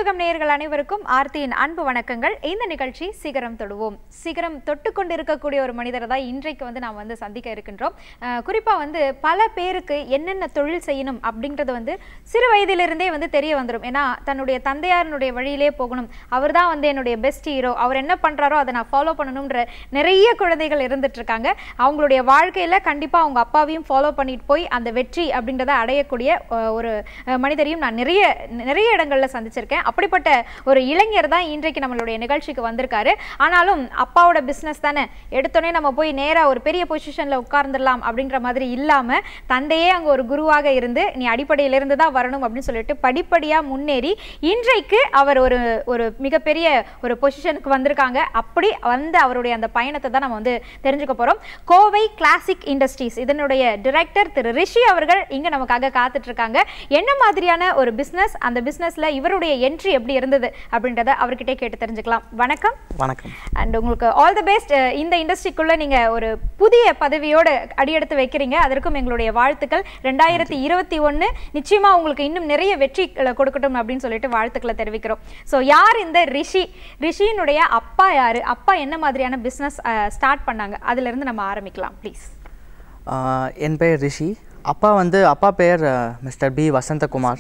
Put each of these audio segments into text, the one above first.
கலியுகம் நேயர்கள் அனைவருக்கும் ஆர்த்தியின் அன்பு வணக்கங்கள் இந்த நிகழ்ச்சி சிகரம் தொடுவோம் சிகரம் தொட்டு கொண்டு இருக்கக்கூடிய ஒரு மனிதரை தான் இன்றைக்கு வந்து நாம் வந்து சந்திக்க இருக்கின்றோம் அஹ் குறிப்பா வந்து பல பேருக்கு என்னென்ன தொழில் செய்யணும் அப்படின்றது வந்து சிறு வயதிலிருந்தே வந்து தெரிய வந்துடும் ஏன்னா தன்னுடைய தந்தையாரனுடைய வழியிலே போகணும் அவர் தான் வந்து என்னுடைய பெஸ்ட் ஹீரோ அவர் என்ன பண்றாரோ அதை நான் ஃபாலோ பண்ணணுன்ற நிறைய குழந்தைகள் இருந்துட்டு இருக்காங்க அவங்களுடைய வாழ்க்கையில கண்டிப்பா அவங்க அப்பாவையும் ஃபாலோ பண்ணிட்டு போய் அந்த வெற்றி அப்படின்றத அடையக்கூடிய அஹ், ஒரு அஹ், மனிதரையும் நான் நிறைய நிறைய இடங்கள்ல சந்திச்சிருக்கேன் அப்படிப்பட்ட ஒரு இளைஞர் தான் இன்றைக்கு நம்மளுடைய நிகழ்ச்சிக்கு வந்திருக்காரு ஆனாலும் அப்பாவோட பிசினஸ் தானே எடுத்தோடனே நம்ம போய் நேரா ஒரு பெரிய பொசிஷன்ல உட்கார்ந்துடலாம் அப்படின்ற மாதிரி இல்லாம தந்தையே அங்க ஒரு குருவாக இருந்து நீ அடிப்படையிலிருந்து தான் வரணும் அப்படின்னு சொல்லிட்டு படிப்படியா முன்னேறி இன்றைக்கு அவர் ஒரு ஒரு மிகப்பெரிய ஒரு பொசிஷனுக்கு வந்திருக்காங்க அப்படி வந்து அவருடைய அந்த பயணத்தை தான் நம்ம வந்து தெரிஞ்சுக்க போறோம் கோவை கிளாசிக் இண்டஸ்ட்ரீஸ் இதனுடைய டிரெக்டர் திரு ரிஷி அவர்கள் இங்க நமக்காக காத்துட்டு இருக்காங்க என்ன மாதிரியான ஒரு பிசினஸ் அந்த பிசினஸ்ல இவருடைய என்ட்ரி எப்படி இருந்தது அப்படின்றத அவர்கிட்டே கேட்டு தெரிஞ்சுக்கலாம் வணக்கம் வணக்கம் அண்ட் உங்களுக்கு ஆல் தி பெஸ்ட் இந்த இண்டஸ்ட்ரிக்குள்ள நீங்க ஒரு புதிய பதவியோடு அடியெடுத்து வைக்கிறீங்க அதற்கும் எங்களுடைய வாழ்த்துக்கள் ரெண்டாயிரத்தி இருபத்தி ஒன்று நிச்சயமா உங்களுக்கு இன்னும் நிறைய வெற்றி கொடுக்கட்டும் அப்படின்னு சொல்லிட்டு வாழ்த்துக்களை தெரிவிக்கிறோம் ஸோ யார் இந்த ரிஷி ரிஷியினுடைய அப்பா யாரு அப்பா என்ன மாதிரியான பிஸ்னஸ் ஸ்டார்ட் பண்ணாங்க அதுல இருந்து நம்ம ஆரம்பிக்கலாம் ப்ளீஸ் ஆஹ் என் பெயர் ரிஷி அப்பா வந்து அப்பா பெயர் மிஸ்டர் பி வசந்தகுமார்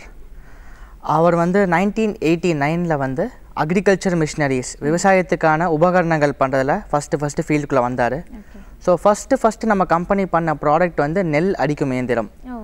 அவர் வந்து நைன்டீன் எயிட்டி நைனில் வந்து அக்ரிகல்ச்சர் மிஷினரிஸ் விவசாயத்துக்கான உபகரணங்கள் பண்ணுறதுல ஃபஸ்ட்டு ஃபஸ்ட்டு ஃபீல்டுக்குள்ளே வந்தார் ஸோ ஃபஸ்ட்டு ஃபஸ்ட்டு நம்ம கம்பெனி பண்ண ப்ராடக்ட் வந்து நெல் அடிக்கும் இயந்திரம் ஓ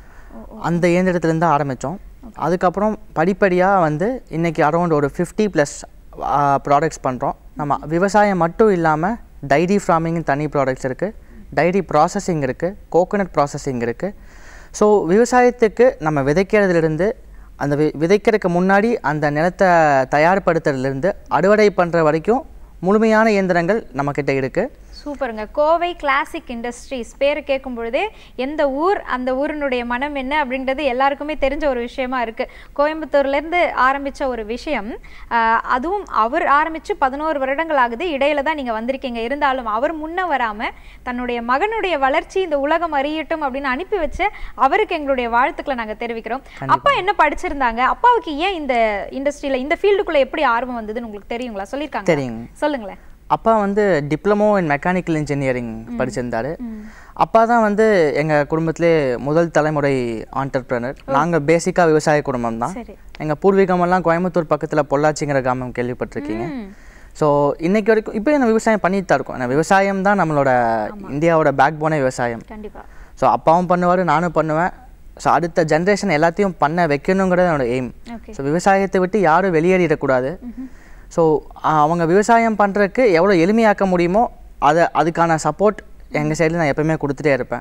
அந்த இயந்திரத்துலேருந்து ஆரம்பித்தோம் அதுக்கப்புறம் படிப்படியாக வந்து இன்றைக்கி அரௌண்ட் ஒரு ஃபிஃப்டி ப்ளஸ் ப்ராடக்ட்ஸ் பண்ணுறோம் நம்ம விவசாயம் மட்டும் இல்லாமல் டைரி ஃபார்மிங்னு தனி ப்ராடக்ட்ஸ் இருக்குது டைரி ப்ராசஸிங் இருக்குது கோகோனட் ப்ராசஸிங் இருக்குது ஸோ விவசாயத்துக்கு நம்ம விதைக்கிறதுலேருந்து அந்த வி விதைக்கிறதுக்கு முன்னாடி அந்த நிலத்தை தயார்படுத்துறதுலேருந்து அறுவடை பண்ணுற வரைக்கும் முழுமையான இயந்திரங்கள் நம்மக்கிட்ட இருக்குது சூப்பருங்க கோவை கிளாசிக் இண்டஸ்ட்ரீஸ் பேர் கேட்கும் பொழுதே எந்த ஊர் அந்த ஊரினுடைய மனம் என்ன அப்படின்றது எல்லாருக்குமே தெரிஞ்ச ஒரு விஷயமா இருக்கு கோயம்புத்தூர்லேருந்து ஆரம்பிச்ச ஒரு விஷயம் ஆஹ், அதுவும் அவர் ஆரம்பிச்சு பதினோரு வருடங்கள் ஆகுது இடையில தான் நீங்க வந்திருக்கீங்க இருந்தாலும் அவர் முன்ன வராம தன்னுடைய மகனுடைய வளர்ச்சி இந்த உலகம் அறியட்டும் அப்படின்னு அனுப்பி வச்ச அவருக்கு எங்களுடைய வாழ்த்துக்களை நாங்க தெரிவிக்கிறோம் அப்பா என்ன படிச்சிருந்தாங்க அப்பாவுக்கு ஏன் இந்த இண்டஸ்ட்ரியில இந்த ஃபீல்டுக்குள்ள எப்படி ஆர்வம் வந்ததுன்னு உங்களுக்கு தெரியுங்களா சொல்லியிருக்காங்க தெரியுங்க. சொல்லுங்களேன் அப்பா வந்து டிப்ளமோ இன் மெக்கானிக்கல் இன்ஜினியரிங் படிச்சிருந்தாரு அப்பா தான் வந்து எங்கள் குடும்பத்திலே முதல் தலைமுறை ஆண்டர்பிரனர் நாங்கள் பேசிக்காக விவசாய குடும்பம் தான் சரி எங்கள் பூர்வீகமெல்லாம் கோயம்புத்தூர் பக்கத்தில் பொள்ளாச்சிங்கிற கிராமம் கேள்விப்பட்டிருக்கீங்க ம். ஸோ இன்னைக்கு வரைக்கும் இப்போ என்ன விவசாயம் பண்ணிட்டு தான் இருக்கோம் ஏன்னா விவசாயம் தான் நம்மளோட இந்தியாவோட பேக் போனே விவசாயம் கண்டிப்பா ஸோ அப்பாவும் பண்ணுவார் நானும் பண்ணுவேன் ஸோ அடுத்த ஜென்ரேஷன் எல்லாத்தையும் பண்ண வைக்கணுங்கிறது என்னோட எய்ம் ஓகே ஸோ விவசாயத்தை விட்டு யாரும் வெளியேறிடக்கூடாது ஸோ அவங்க விவசாயம் பண்ணுறதுக்கு எவ்வளோ எளிமையாக்க முடியுமோ அதை அதுக்கான சப்போர்ட் எங்கள் சைடில் நான் எப்பவுமே கொடுத்துட்டே இருப்பேன்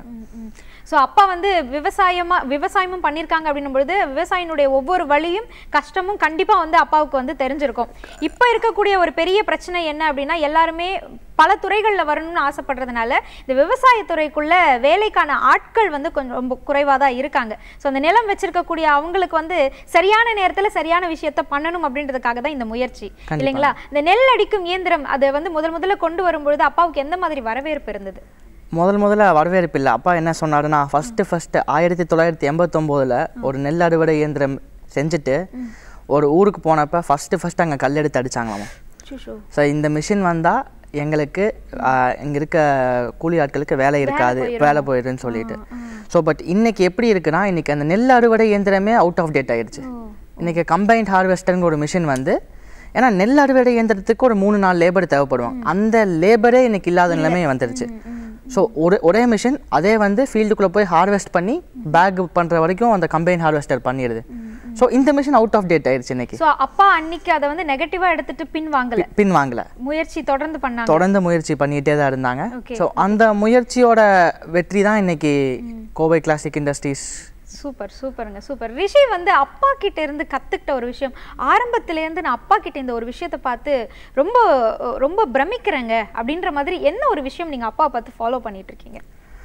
ஸோ அப்பா வந்து விவசாயமா விவசாயமும் பண்ணியிருக்காங்க அப்படின்னும் பொழுது விவசாயினுடைய ஒவ்வொரு வழியும் கஷ்டமும் கண்டிப்பா வந்து அப்பாவுக்கு வந்து தெரிஞ்சிருக்கும் இப்போ இருக்கக்கூடிய ஒரு பெரிய பிரச்சனை என்ன அப்படின்னா எல்லாருமே பல துறைகளில் வரணும்னு ஆசைப்படுறதுனால இந்த விவசாயத்துறைக்குள்ள வேலைக்கான ஆட்கள் வந்து கொஞ்சம் ரொம்ப குறைவாக தான் இருக்காங்க ஸோ அந்த நிலம் வச்சிருக்கக்கூடிய அவங்களுக்கு வந்து சரியான நேரத்தில் சரியான விஷயத்த பண்ணணும் அப்படின்றதுக்காக தான் இந்த முயற்சி இல்லைங்களா இந்த நெல் அடிக்கும் இயந்திரம் அதை வந்து முதல் முதல்ல கொண்டு வரும்பொழுது அப்பாவுக்கு எந்த மாதிரி வரவேற்பு இருந்தது முதல் முதல்ல வரவேற்பு இல்லை அப்பா என்ன சொன்னாருன்னா ஃபஸ்ட்டு ஃபஸ்ட்டு ஆயிரத்தி தொள்ளாயிரத்தி எண்பத்தொம்போதில் ஒரு நெல் அறுவடை இயந்திரம் செஞ்சுட்டு ஒரு ஊருக்கு போனப்போ ஃபஸ்ட்டு ஃபஸ்ட்டு அங்கே கல்லெடுத்து அடிச்சாங்களாமா சுஷோ ஸோ இந்த மிஷின் வந்தால் எங்களுக்கு இங்கே இருக்க கூலி ஆட்களுக்கு வேலை இருக்காது வேலை போயிடுன்னு சொல்லிட்டு ஸோ பட் இன்னைக்கு எப்படி இருக்குன்னா இன்னைக்கு அந்த நெல் அறுவடை இயந்திரமே அவுட் ஆஃப் டேட் ஆயிடுச்சு இன்னைக்கு கம்பைன்ட் ஹார்வெஸ்டர்ங்கிற ஒரு மிஷின் வந்து ஏன்னா நெல் அறுவடை இயந்திரத்துக்கு ஒரு மூணு நாலு லேபர் தேவைப்படுவாங்க அந்த லேபரே இன்னைக்கு இல்லாத நிலைமை வந்துருச்சு ஸோ ஒரு ஒரே மிஷின் அதே வந்து ஃபீல்டுக்குள்ளே போய் ஹார்வெஸ்ட் பண்ணி பேக் பண்ணுற வரைக்கும் அந்த கம்பைன் ஹார்வெஸ்டர் பண்ணிடுது ஸோ இந்த மிஷின் அவுட் ஆஃப் டேட் ஆயிடுச்சு இன்னைக்கு ஸோ அப்பா அன்னைக்கு அதை வந்து நெகட்டிவா எடுத்துட்டு பின் வாங்கல பின் வாங்கல முயற்சி தொடர்ந்து பண்ணாங்க தொடர்ந்து முயற்சி பண்ணிகிட்டே தான் இருந்தாங்க Okay, ஸோ அந்த முயற்சியோட வெற்றி தான் இன்னைக்கு கோவை கிளாசிக் இண்டஸ்ட்ரீஸ் சூப்பர் சூப்பருங்க சூப்பர் ரிஷி வந்து அப்பா கிட்ட இருந்து கத்துக்கிட்ட ஒரு விஷயம் ஆரம்பத்துல இருந்து நான் அப்பா கிட்ட இந்த ஒரு விஷயத்தை பார்த்து ரொம்ப ரொம்ப பிரமிக்கிறேங்க அப்படின்ற மாதிரி என்ன ஒரு விஷயம் நீங்க அப்பா பார்த்து ஃபாலோ பண்ணிட்டு இருக்கீங்க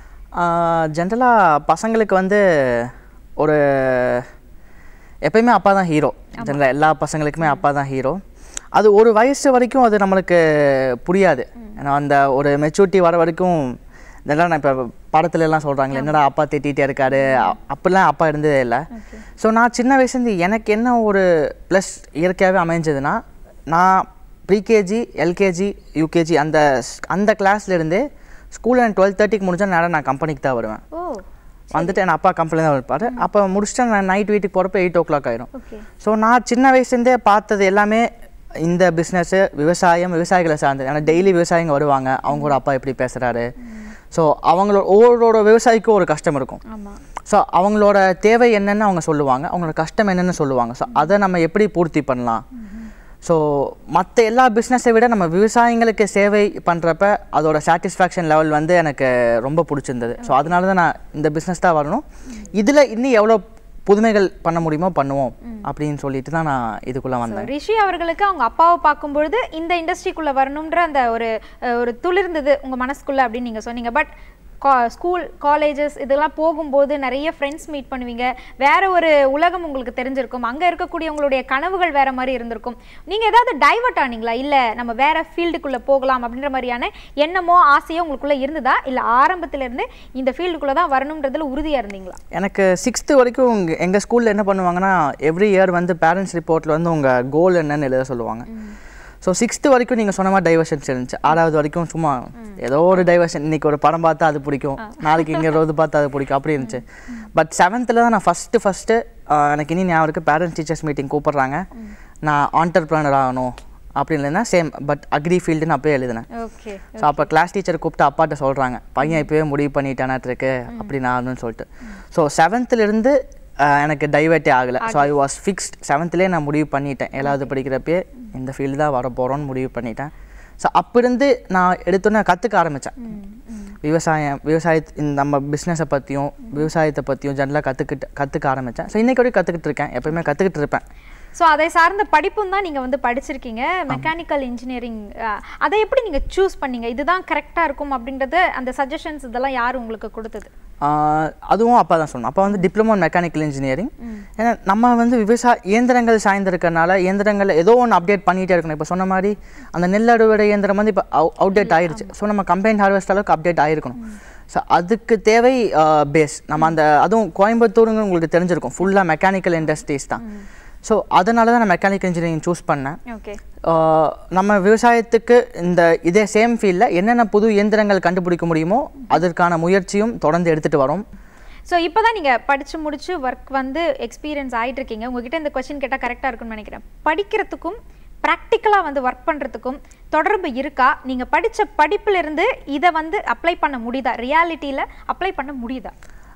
ஜென்ரலாக பசங்களுக்கு வந்து ஒரு எப்பயுமே அப்பா தான் ஹீரோ ஜென்ரலாக எல்லா பசங்களுக்குமே அப்பா தான் ஹீரோ அது ஒரு வயசு வரைக்கும் அது நம்மளுக்கு புரியாது ஏன்னா அந்த ஒரு மெச்சூரிட்டி வர வரைக்கும் இதெல்லாம் நான் இப்போ படத்துல எல்லாம் சொல்கிறாங்களே என்னடா அப்பா திட்டிகிட்டே இருக்காரு அ- அப்படிலாம் அப்பா இருந்ததே இல்லை ஸோ நான் சின்ன வயசுலேருந்து எனக்கு என்ன ஒரு ப்ளஸ் இயற்கையாகவே அமைஞ்சதுன்னா நான் ப்ரீகேஜி எல்கேஜி யூகேஜி அந்த ஸ்- அந்த classல இருந்தே ஸ்கூல் அண்ட் டுவெல் தேர்ட்டிக்கு முடிஞ்சா நேரம் நான் கம்பெனிக்கு தான் வருவேன் ஓ வந்துட்டு என் அப்பா கம்பெனி தான் இருப்பார் அப்போ முடிச்சுட்டு நான் நைட் வீட்டுக்கு போகிறப்ப எயிட் ஓ கிளாக் ஆயிரும் ஓகே ஸோ நான் சின்ன வயசுலேருந்தே பார்த்தது எல்லாமே இந்த பிஸ்னஸ்ஸு விவசாயம் விவசாயிகளை சார்ந்தது ஏன்னா டெய்லி விவசாயிங்க வருவாங்க அவங்களோட அப்பா எப்படி பேசுகிறாரு ஸோ அவங்களோட ஒவ்வொருவரோட விவசாயிக்கும் ஒரு கஷ்டம் இருக்கும் ஆமா ஸோ அவங்களோட தேவை என்னன்னு அவங்க சொல்லுவாங்க அவங்களோட கஷ்டம் என்னன்னு சொல்லுவாங்க ஸோ அதை நம்ம எப்படி பூர்த்தி பண்ணலாம் ஸோ மற்ற எல்லா பிஸ்னஸை விட நம்ம விவசாயிங்களுக்கு சேவை பண்ணுறப்ப அதோட சாட்டிஸ்ஃபேக்ஷன் லெவல் வந்து எனக்கு ரொம்ப பிடிச்சிருந்தது ஸோ அதனால தான் நான் இந்த பிஸ்னஸ் தான் வரணும் இதில் இன்னும் எவ்வளோ புதுமைகள் பண்ண முடியுமோ பண்ணுவோம் அப்படின்னு சொல்லிட்டு தான் நான் இதுக்குள்ளே வந்தேன் ரிஷி அவர்களுக்கு அவங்க அப்பாவை பார்க்கும்பொழுது இந்த இண்டஸ்ட்ரிக்குள்ள வரணுன்ற அந்த ஒரு அஹ், ஒரு துளிர்ந்தது உங்க மனசுக்குள்ள அப்படின்னு நீங்க சொன்னீங்க பட் ஸ்கூல் காலேஜஸ் இதெல்லாம் போகும்போது நிறைய ஃப்ரெண்ட்ஸ் மீட் பண்ணுவீங்க வேற ஒரு உலகம் உங்களுக்கு தெரிஞ்சிருக்கும் அங்க இருக்கக்கூடிய உங்களுடைய கனவுகள் வேற மாதிரி இருந்திருக்கும் நீங்க ஏதாவது டைவர்ட் ஆனீங்களா இல்ல நம்ம வேற ஃபீல்டுக்குள்ள போகலாம் அப்படின்ற மாதிரியான எண்ணமோ ஆசையோ உங்களுக்குள்ள இருந்ததா இல்ல ஆரம்பத்துல இருந்து இந்த ஃபீல்டுக்குள்ள தான் வரணுன்றதுல உறுதியா இருந்தீங்களா எனக்கு சிக்ஸ்த்து வரைக்கும் உங்க எங்கள் ஸ்கூலில் என்ன பண்ணுவாங்கன்னா எவ்ரி இயர் வந்து பேரண்ட்ஸ் ரிப்போர்ட்டில் வந்து உங்கள் கோல் என்னன்னு எழுத சொல்லுவாங்க ஸோ சிக்ஸ்த்து வரைக்கும் நீங்கள் சொன்ன மாதிரி டைவர்ஷன்ஸ் இருந்துச்சு ஆறாவது வரைக்கும் சும்மா ஏதோ ஒரு டைவர்ஷன் இன்னைக்கு ஒரு படம் பார்த்தா அது பிடிக்கும் நாளைக்கு இங்கே ரோது பார்த்தா அது பிடிக்கும் அப்படி இருந்துச்சு பட் செவன்த்தில் தான் நான் ஃபஸ்ட்டு ஃபஸ்ட்டு எனக்கு இனி ஞாபகம் இருக்குது பேரண்ட்ஸ் டீச்சர்ஸ் மீட்டிங் கூப்பிட்றாங்க நான் ஆண்டர்பிரனர் ஆகணும் அப்படின்னு இல்லைன்னா சேம் பட் அக்ரி ஃபீல்டுன்னு அப்பயே எழுதினேன் ஓகே ஸோ அப்போ கிளாஸ் டீச்சர் கூப்பிட்டு அப்பாட்ட சொல்கிறாங்க பையன் இப்போவே முடிவு பண்ணிட்டானாட்டிருக்கு அப்படி நான் சொல்லிட்டு ஸோ செவன்த்துலேருந்து எனக்கு டைவர்ட்டே ஆகலை ஸோ ஐ வாஸ் ஃபிக்ஸ்ட் செவன்த்துலேயே நான் முடிவு பண்ணிட்டேன் ஏழாவது படிக்கிறப்பயே இந்த ஃபீல்டு தான் வர போகிறோன்னு முடிவு பண்ணிட்டேன் ஸோ இருந்து நான் எடுத்தோன்னே கற்றுக்க ஆரம்பித்தேன் விவசாயம் விவசாய இந்த நம்ம பிஸ்னஸை பற்றியும் விவசாயத்தை பற்றியும் ஜென்ரலாக கற்றுக்கிட்டு கற்றுக்க ஆரம்பித்தேன் ஸோ இன்றைக்கி வரைக்கும் கற்றுக்கிட்டு இருக்கேன் எப்பயுமே கற்றுக்கிட்டு இருப்பேன் ஸோ அதை சார்ந்த படிப்பும் தான் நீங்கள் வந்து படிச்சிருக்கீங்க மெக்கானிக்கல் இன்ஜினியரிங் அதை எப்படி நீங்கள் சூஸ் பண்ணீங்க இதுதான் கரெக்டாக இருக்கும் அப்படின்றது அந்த சஜஷன்ஸ் இதெல்லாம் யார் உங்களுக்கு கொடுத்தது ஆஹ் அதுவும் அப்பா தான் சொன்னோம் அப்பா வந்து டிப்ளமோ மெக்கானிக்கல் இன்ஜினியரிங் ஏன்னா நம்ம வந்து விவசாய இயந்திரங்கள் சாய்ந்திருக்கறனால இயந்திரங்கள் ஏதோ ஒன்று அப்டேட் பண்ணிகிட்டே இருக்கணும் இப்போ சொன்ன மாதிரி அந்த நெல் அறுவடை இயந்திரம் வந்து இப்போ அவுடேட் ஆயிருச்சு ஸோ நம்ம கம்பைன் ஹார்வெஸ்ட் அளவுக்கு அப்டேட் ஆயிருக்கணும் ஸோ அதுக்கு தேவை பேஸ் நம்ம அந்த அதுவும் கோயம்புத்தூருங்க உங்களுக்கு தெரிஞ்சிருக்கும் ஃபுல்லாக மெக்கானிக்கல் இண்டஸ்ட்ரீஸ் தான் ஸோ அதனால தான் நான் மெக்கானிக்கல் இன்ஜினியரிங் சூஸ் பண்ணேன் ஓகே ஆஹ் நம்ம விவசாயத்துக்கு இந்த இதே சேம் ஃபீல்டில் என்னென்ன புது இயந்திரங்கள் கண்டுபிடிக்க முடியுமோ அதற்கான முயற்சியும் தொடர்ந்து எடுத்துகிட்டு வரோம் ஸோ இப்போ தான் நீங்கள் படித்து முடிச்சு ஒர்க் வந்து எக்ஸ்பீரியன்ஸ் ஆயிட்டு இருக்கீங்க உங்ககிட்ட இந்த கொஸ்டின் கேட்டால் கரெக்டாக இருக்கும்னு நினைக்கிறேன் படிக்கிறதுக்கும் ப்ராக்டிக்கலாக வந்து ஒர்க் பண்ணுறதுக்கும் தொடர்பு இருக்கா நீங்கள் படித்த படிப்பிலிருந்து இதை வந்து அப்ளை பண்ண முடியுதா ரியாலிட்டியில் அப்ளை பண்ண முடியுதா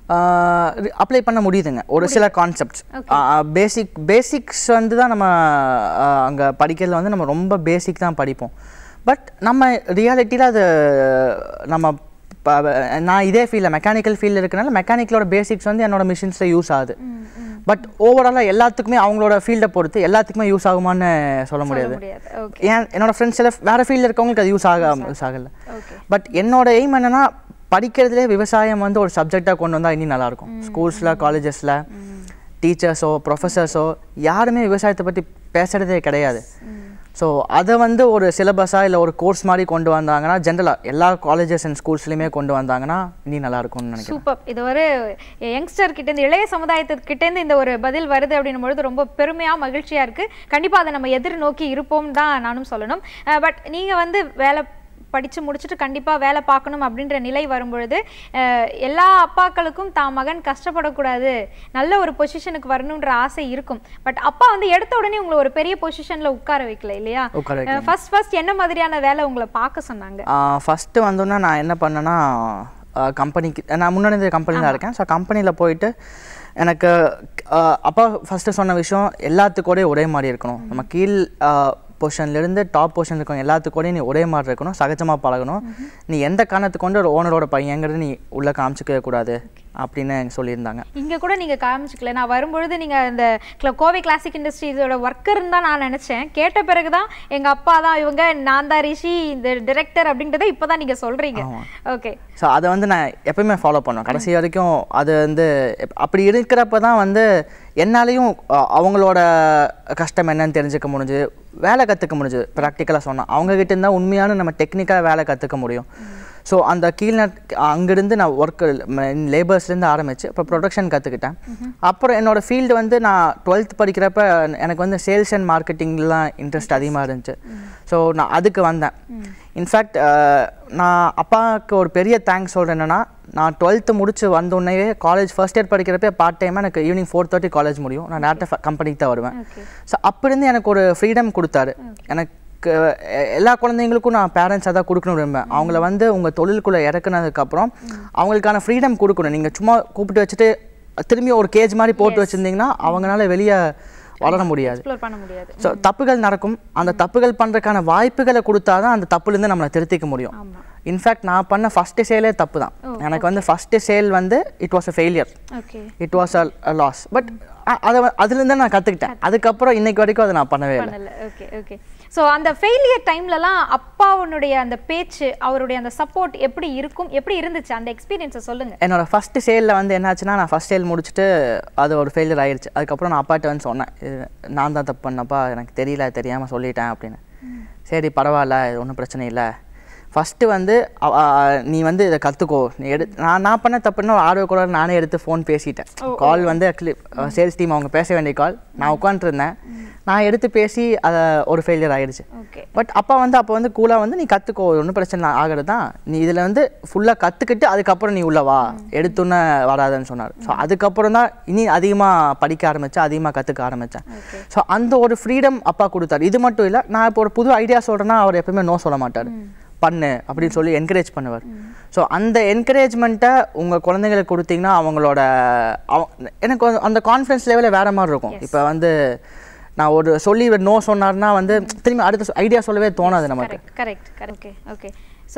அப்ளை பண்ண முடியுதுங்க ஒரு சில கான்செப்ட்ஸ் பேசிக் பேசிக்ஸ் வந்து தான் நம்ம அங்கே படிக்கிறதுல வந்து நம்ம ரொம்ப பேசிக் தான் படிப்போம் பட் நம்ம ரியாலிட்டியில் அது நம்ம ப- நான் இதே ஃபீல்டில் மெக்கானிக்கல் ஃபீல்டில் இருக்கனால மெக்கானிக்கலோட பேசிக்ஸ் வந்து என்னோட மிஷின்ஸில் யூஸ் ஆகுது பட் ஓவராலாக எல்லாத்துக்குமே அவங்களோட ஃபீல்டை பொறுத்து எல்லாத்துக்குமே யூஸ் ஆகுமான்னு சொல்ல முடியாது முடியாது ஓகே ஏன் என்னோட ஃப்ரெண்ட்ஸ் எல்லாம் வேறு ஃபீல்டில் இருக்கவங்களுக்கு அது யூஸ் ஆக யூஸ் ஆகலை ஓகே பட் என்னோட எய்ம் என்னன்னா படிக்கிறதுலே விவசாயம் வந்து ஒரு சப்ஜெக்டாக கொண்டு வந்தால் இன்னும் நல்லாயிருக்கும் ஸ்கூல்ஸில் காலேஜஸில் டீச்சர்ஸோ ப்ரொஃபஸர்ஸோ யாருமே விவசாயத்தை பற்றி பேசுகிறதே கிடையாது ஸோ அதை வந்து ஒரு சிலபஸாக இல்லை ஒரு கோர்ஸ் மாதிரி கொண்டு வந்தாங்கன்னா ஜென்ரலாக எல்லா காலேஜஸ் அண்ட் ஸ்கூல்ஸ்லையுமே கொண்டு வந்தாங்கன்னா இனி நல்லா இருக்கும்னு நினைக்கிறேன் சூப்பர் இது ஒரு யங்ஸ்டர் கிட்ட இருந்து இளைய சமுதாயத்துக்கிட்ட இருந்து இந்த ஒரு பதில் வருது அப்படின்னும் பொழுது ரொம்ப பெருமையா மகிழ்ச்சியா இருக்கு கண்டிப்பா அதை நம்ம எதிர்நோக்கி இருப்போம் தான் நானும் சொல்லணும் பட் நீங்க வந்து வேலை படிச்சு முடிச்சுட்டு கண்டிப்பா வேலை பார்க்கணும் அப்படின்ற நிலை வரும்பொழுது அஹ், எல்லா அப்பாக்களுக்கும் தான் மகன் கஷ்டப்படக்கூடாது நல்ல ஒரு பொசிஷனுக்கு வரணுன்ற ஆசை இருக்கும் பட் அப்பா வந்து எடுத்த உடனே உங்களை ஒரு பெரிய பொசிஷன்ல உட்கார வைக்கல இல்லையா உட்கார வைக்கல. ஃபர்ஸ்ட் ஃபர்ஸ்ட் என்ன மாதிரியான வேலை உங்களை பார்க்க சொன்னாங்க ஃபஸ்ட்டு வந்தோன்னே நான் என்ன பண்ணேன்னா கம்பெனிக்கு நான் முன்னாடி இந்த கம்பெனி தான் இருக்கேன் ஸோ கம்பெனியில் போயிட்டு எனக்கு ஆஹ் அப்பா ஃபஸ்ட்டு சொன்ன விஷயம் எல்லாத்துக்கூடயும் ஒரே மாதிரி இருக்கணும் நம்ம கீழ் பொசிஷன்லேருந்து டாப் பொசிஷன் இருக்கணும் எல்லாத்துக்கூடயும் நீ ஒரே மாதிரி இருக்கணும் சகஜமாக பழகணும் நீ எந்த காரணத்துக்கு கொண்டு ஒரு ஓனரோட பையங்கிறது நீ உள்ளே காமிச்சிக்கவே கூடாது அப்படின்னு சொல்லியிருந்தாங்க இங்க கூட நீங்க காமிச்சிக்கல நான் வரும்பொழுது நீங்க இந்த cl- கோவை கிளாசிக் இண்டஸ்ட்ரீஸோட ஒர்க்கர்னு தான் நான் நினைச்சேன் கேட்ட பிறகுதான் எங்க அப்பா தான் இவங்க நான் தான் ரிஷி இந்த டிரெக்டர் அப்படின்றத இப்பதான் நீங்க சொல்றீங்க ஓகே ஸோ அதை வந்து நான் எப்பயுமே ஃபாலோ பண்ணுவேன் கடைசி வரைக்கும் அது வந்து எப்- அப்படி இருக்கிறப்ப தான் வந்து என்னாலையும் அ, அவங்களோட கஷ்டம் என்னன்னு தெரிஞ்சுக்க முடிஞ்சு வேலை கற்றுக்க முடிஞ்சு ப்ராக்டிக்கலாக சொன்னால் அவங்ககிட்ட இருந்தால் உண்மையான நம்ம டெக்னிக்காக வேலை கற்றுக்க முடியும் ஸோ அந்த கீழே அங்கேருந்து நான் ஒர்க் லேபர்ஸ்லேருந்து ஆரம்பிச்சு அப்புறம் ப்ரொடக்ஷன் கற்றுக்கிட்டேன் அப்புறம் என்னோட ஃபீல்டு வந்து நான் டுவெல்த் படிக்கிறப்ப எனக்கு வந்து சேல்ஸ் அண்ட் மார்க்கெட்டிங்லாம் இன்ட்ரெஸ்ட் அதிகமாக இருந்துச்சு ஸோ நான் அதுக்கு வந்தேன் இன்ஃபேக்ட் நான் அப்பாவுக்கு ஒரு பெரிய தேங்க்ஸ் சொல்கிறேன் என்னன்னா நான் டுவெல்த்து முடிச்சு வந்தோடனே காலேஜ் ஃபர்ஸ்ட் இயர் படிக்கிறப்ப பார்ட் டைமாக எனக்கு ஈவினிங் ஃபோர் தேர்ட்டி காலேஜ் முடியும் நான் டேரக்டாக கம்பெனிக்கு தான் வருவேன் ஓகே ஸோ அப்போருந்து எனக்கு ஒரு ஃப்ரீடம் கொடுத்தாரு எனக்கு எ- எல்லா குழந்தைங்களுக்கும் நான் பேரண்ட்ஸ் அதான் கொடுக்கணும் விரும்புவேன் அவங்கள வந்து உங்கள் தொழிலுக்குள்ளே இறக்குனதுக்கப்புறம் அவங்களுக்கான ஃப்ரீடம் கொடுக்கணும் நீங்கள் சும்மா கூப்பிட்டு வச்சுட்டு திரும்பி ஒரு கேஜ் மாதிரி போட்டு வச்சுருந்தீங்கன்னா அவங்களால வெளியே வளர முடியாது எக்ஸ்ப்ளோர் பண்ண முடியாது ஸோ தப்புகள் நடக்கும் அந்த தப்புகள் பண்ணுறதுக்கான வாய்ப்புகளை கொடுத்தா தான் அந்த தப்புலேருந்து நம்மளை திருத்திக்க முடியும் ஆமா இன்ஃபேக்ட் நான் பண்ண ஃபஸ்ட்டு சேலே தப்பு தான் எனக்கு வந்து ஃபஸ்ட்டு சேல் வந்து it was a failure okay it was a loss but அதை அதுலேருந்து நான் கற்றுக்கிட்டேன் அதுக்கப்புறம் இன்னைக்கு வரைக்கும் அதை நான் பண்ணவே இல்லை பண்ணல ஓகே ஓகே ஸோ அந்த ஃபெயிலியர் டைம்லலாம் அப்பாவுடைய அந்த பேச்சு அவருடைய அந்த சப்போர்ட் எப்படி இருக்கும் எப்படி இருந்துச்சு அந்த எக்ஸ்பீரியன்ஸை சொல்லுங்க என்னோட ஃபஸ்ட்டு சேலில் வந்து என்னாச்சுன்னா நான் ஃபஸ்ட் சேல் முடிச்சுட்டு அது ஒரு ஃபெயிலியர் ஆயிடுச்சு அதுக்கப்புறம் நான் அப்பாட்ட வந்து சொன்னேன் இது நான் தான் தப்பு பண்ணப்பா எனக்கு தெரியல தெரியாமல் சொல்லிட்டேன் அப்படின்னு சரி பரவாயில்ல இது ஒன்றும் பிரச்சனை இல்லை ஃபஸ்ட்டு வந்து அவ- அ- நீ வந்து இதை கற்றுக்கோ நீ எடு நான் நான் பண்ண தப்புன்னா ஆர்வ கூட நானே எடுத்து ஃபோன் பேசிட்டேன் கால் வந்து ஆக்சுவலி சேல்ஸ் டீம் அவங்க பேச வேண்டிய கால் நான் உட்காந்துருந்தேன் நான் எடுத்து பேசி அதை ஒரு ஃபெயிலியர் ஆயிடுச்சு ஓகே பட் அப்பா வந்து அப்போ வந்து கூலாக வந்து நீ கற்றுக்கோ ஒன்றும் பிரச்சனை இல்லை, ஆகிறது தான் நீ இதில் வந்து ஃபுல்லாக கற்றுக்கிட்டு அதுக்கப்புறம் நீ உள்ள வா எடுத்தோன்னே வராதுன்னு சொன்னார் ஸோ அதுக்கப்புறம் தான் இனி அதிகமாக படிக்க ஆரம்பித்தேன் அதிகமாக கற்றுக்க ஆரம்பித்தேன் ஓகே ஸோ அந்த ஒரு ஃப்ரீடம் அப்பா கொடுத்தாரு இது மட்டும் இல்லை நான் இப்போ ஒரு புது ஐடியா சொல்கிறேன்னா அவர் எப்பவுமே நோ சொல்ல மாட்டார் பண்ணு அப்படின்னு சொல்லி என்கரேஜ் பண்ணுவார் ஸோ அந்த என்கரேஜ்மெண்ட்டை உங்கள் குழந்தைங்களுக்கு கொடுத்தீங்கன்னா அவங்களோட அவ- எனக்கு வந்து அந்த கான்ஃபிடன்ஸ் லெவலில் வேற மாதிரி இருக்கும் இப்போ வந்து நான் ஒரு சொல்லி நோ சொன்னார்னா வந்து திரும்பி அடுத்த ஐடியா சொல்லவே தோணாது நமக்கு correct correct correct okay okay so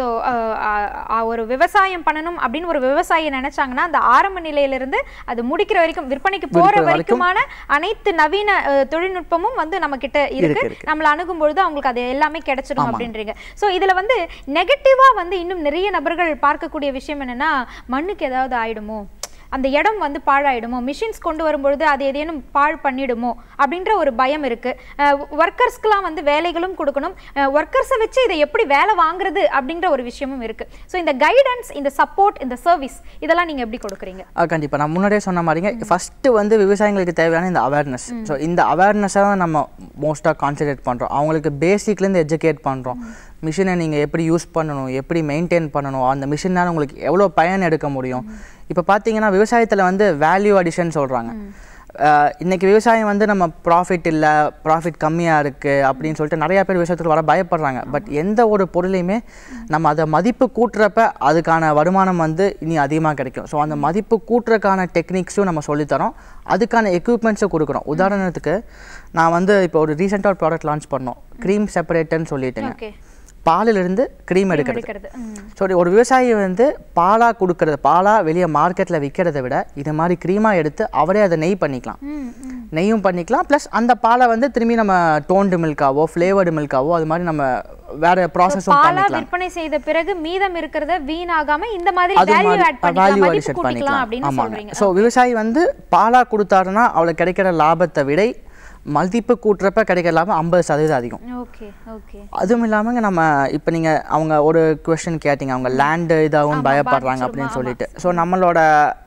ஒரு விவசாயம் பண்ணணும் அப்படின்னு ஒரு விவசாயி நினைச்சாங்கன்னா அந்த ஆரம்ப நிலையிலிருந்து அது முடிக்கிற வரைக்கும் விற்பனைக்கு போற விற்பனை வரைக்குமான அனைத்து நவீன அஹ், தொழில்நுட்பமும் வந்து நம்ம கிட்ட இருக்கு இருக்கு, இருக்கு. நம்மள அணுகும் பொழுது அவங்களுக்கு அது எல்லாமே கிடைச்சிடும் அப்படின்றீங்க ஸோ இதுல வந்து நெகட்டிவா வந்து இன்னும் நிறைய நபர்கள் பார்க்கக்கூடிய விஷயம் என்னன்னா மண்ணுக்கு ஏதாவது ஆயிடுமோ அந்த இடம் வந்து பாழாயிடுமோ மிஷின்ஸ் கொண்டு வரும்பொழுது அது ஏதேனும் பாழ் பண்ணிடுமோ அப்படின்ற ஒரு பயம் இருக்கு ஒர்க்கர்ஸ்க்குலாம் வந்து வேலைகளும் கொடுக்கணும் ஒர்க்கர்ஸை வச்சு இதை எப்படி வேலை வாங்குறது அப்படின்ற ஒரு விஷயமும் இருக்கு ஸோ இந்த கைடன்ஸ் இந்த சப்போர்ட் இந்த சர்வீஸ் இதெல்லாம் நீங்க எப்படி கொடுக்குறீங்க கண்டிப்பாக நான் முன்னாடியே சொன்ன மாதிரிங்க ஃபஸ்ட்டு வந்து விவசாயிகளுக்கு தேவையான இந்த அவேர்னஸ் ஸோ இந்த அவேர்னஸை தான் நம்ம மோஸ்ட்டாக கான்சன்ட்ரேட் பண்ணுறோம் அவங்களுக்கு பேசிக்லேருந்து எஜுகேட் பண்ணுறோம் மிஷினை நீங்கள் எப்படி யூஸ் பண்ணணும் எப்படி மெயின்டைன் பண்ணணும் அந்த மிஷினால் உங்களுக்கு எவ்வளோ பயன் எடுக்க முடியும் இப்போ பார்த்தீங்கன்னா விவசாயத்தில் வந்து வேல்யூ அடிஷன் சொல்கிறாங்க இன்னைக்கு விவசாயம் வந்து நம்ம ப்ராஃபிட் இல்லை ப்ராஃபிட் கம்மியாக இருக்குது அப்படின்னு சொல்லிட்டு நிறையா பேர் விவசாயத்துக்கு வர பயப்படுறாங்க பட் எந்த ஒரு பொருளையுமே நம்ம அதை மதிப்பு கூட்டுறப்ப அதுக்கான வருமானம் வந்து இனி அதிகமாக கிடைக்கும் ஸோ அந்த மதிப்பு கூட்டுறதுக்கான டெக்னிக்ஸும் நம்ம சொல்லித்தரோம் அதுக்கான எக்யூப்மெண்ட்ஸும் கொடுக்குறோம் உதாரணத்துக்கு நான் வந்து இப்போ ஒரு ரீசெண்டாக ஒரு ப்ராடக்ட் லான்ச் பண்ணோம் க்ரீம் செப்பரேட்டர்னு சொல்லிட்டுங்க ஓகே பாலிலிருந்து க்ரீம் எடுக்கிறது எடுக்கிறது ம். ஸோ ஒரு விவசாயி வந்து பாலாக கொடுக்கறது பாலாக வெளியே மார்க்கெட்டில் விற்கிறத விட இது மாதிரி க்ரீமாக எடுத்து அவரே அதை நெய் பண்ணிக்கலாம் ம் ம் நெய்யும் பண்ணிக்கலாம் ப்ளஸ் அந்த பாலை வந்து திரும்பி நம்ம டோன்டு மில்காவோ ஃப்ளேவர்டு மில்காவோ அது மாதிரி நம்ம வேற ப்ராசஸும் பாலா பண்ணிக்கலாம் விற்பனை செய்த பிறகு மீதம் இருக்கிறத வீணாகாம இந்த மாதிரி அது வேல்யூ மாதிரி ஆட் பண்ணிக்கலாம் வேல்யூ மதிப்பு அடிஷன் கூட்டிக்கலாம் பண்ணிக்கலாம் அப்படின்னு ஆமாங்க சொல்றீங்க ஸோ விவசாயி வந்து பாலாக கொடுத்தாருன்னா அவளுக்கு கிடைக்கிற லாபத்தை விட மதிப்பு கூட்டுறப்ப கிடைக்கிற லாபம் ஐம்பது சதவீதம் அதிகம் ஓகே ஓகே அதுவும் இல்லாமங்க நம்ம இப்போ நீங்கள் அவங்க ஒரு கொஸ்டின் கேட்டிங்க அவங்க லேண்டு இதாகவும் பயப்படுறாங்க அப்படின்னு சொல்லிட்டு ஸோ நம்மளோட